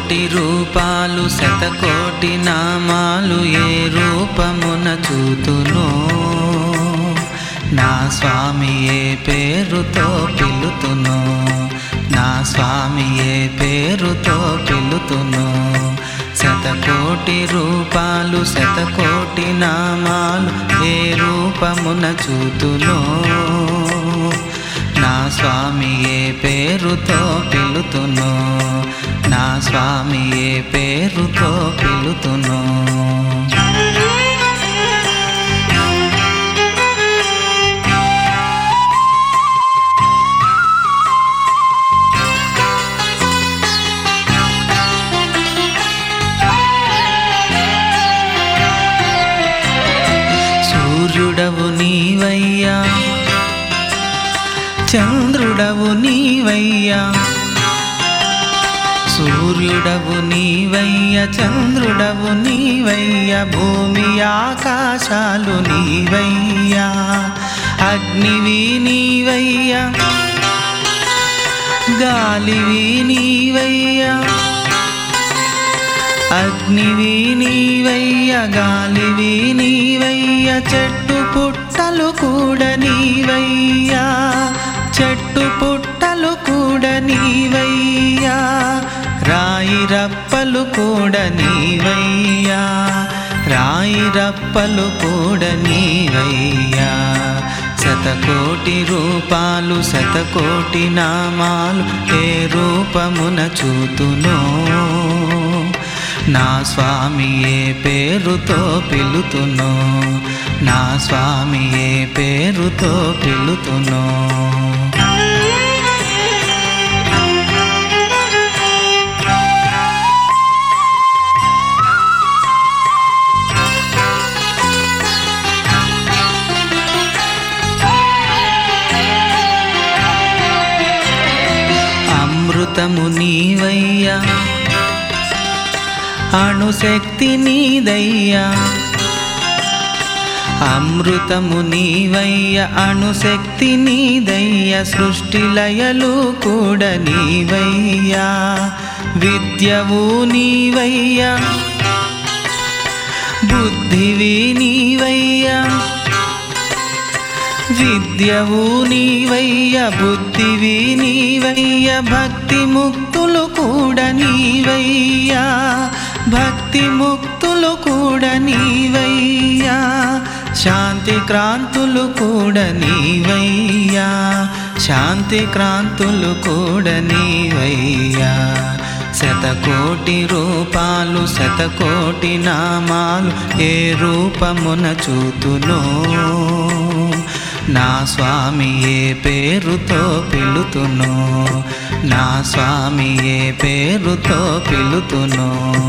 శతకోటి రూపాలు శతకోటి నామాలు ఏ రూపమున చూతును నా స్వామి ఏ పేరుతో పిలుతును నా స్వామి ఏ పేరుతో పిలుతును శతకోటి రూపాలు శతకోటి నామాలు ఏ రూపమున చూతును నా స్వామి ఏ పేరుతో పిలుతును నా స్వామి ఏ పేరుతో పిలుతును సూర్యుడవు నీవయ్యా చంద్రుడవు నీవయ్యా సూర్యుడవు నీవయ్య చంద్రుడవు నీవయ్య భూమి ఆకాశాలు నీవయ్యా అగ్నివి నీవయ్యా గాలివి నీవయ్యా అగ్నివి నీవయ్య గాలివి నీవయ్య చెట్టు పుట్టలు కూడా నీవయ్యా చెట్టు పుట్టలు కూడా నీవయ్యా రాయి రప్పలు కూడా నీవయ్యా రాయి రప్పలు కూడా నీవయ్యా శతకోటి రూపాలు శతకోటి నామాలు ఏ రూపమున చూతునో నా స్వామి ఏ పేరుతో పిలుతును నా స్వామి ఏ పేరుతో పిలుతును అమృతము నీవయ్యా అణుశక్తి నీదయ్యా అమృతము నీవయ్య అణుశక్తి నీదయ్య సృష్టి లయలు కూడా నీవయ్యా విద్యవు నీవయ్యా బుద్ధివి నీవయ్యా విద్యవు నీవయ్య బుద్ధివి నీవయ్య భక్తి ముక్తులు కూడా నీవయ్యా భక్తి ముక్తులు కూడా నీవయ్యా శాంతి క్రాంతులు కూడా నీవయ్యా శాంతి క్రాంతులు కూడా నీవయ్యా శతకోటి రూపాలు శతకోటి నామాలు ఏ రూపమున చూతునో నా స్వామి ఏ పేరుతో పిలుతును నా స్వామి ఏ పేరుతో పిలుతును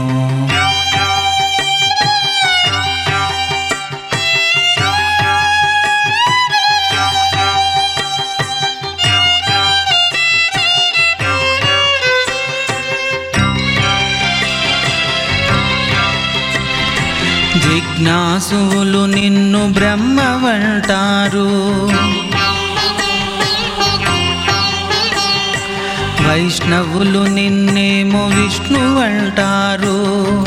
జిజ్ఞాసువులు నిన్ను బ్రహ్మవంటారు వైష్ణవులు నిన్నేమో విష్ణువంటారు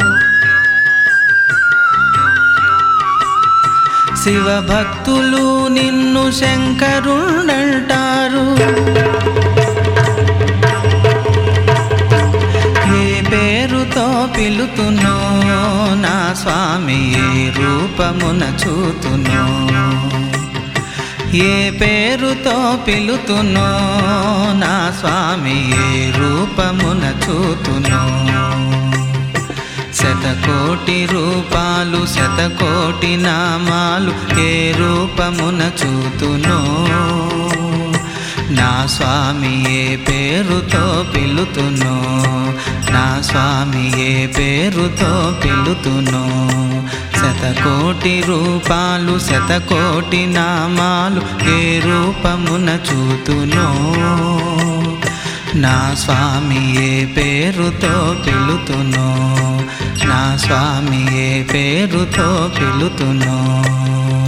శివభక్తులు నిన్ను శంకరుండంటారు ఏ పేరుతో పిలుతునో నా స్వామి ఏ రూపమున చూతునో ఏ పేరుతో పిలుతునో నా స్వామి ఏ రూపమున చూతునో శతకోటి రూపాలు శతకోటి నామాలు ఏ రూపమున చూతునో నా స్వామి ఏ పేరుతో పిలుతునో నా స్వామి ఏ పేరుతో పిలుతునో శతకోటి రూపాలు శతకోటి నామాలు ఏ రూపమున చూతునో నా స్వామి ఏ పేరుతో పిలుతునో నా స్వామి ఏ పేరుతో పిలుతునో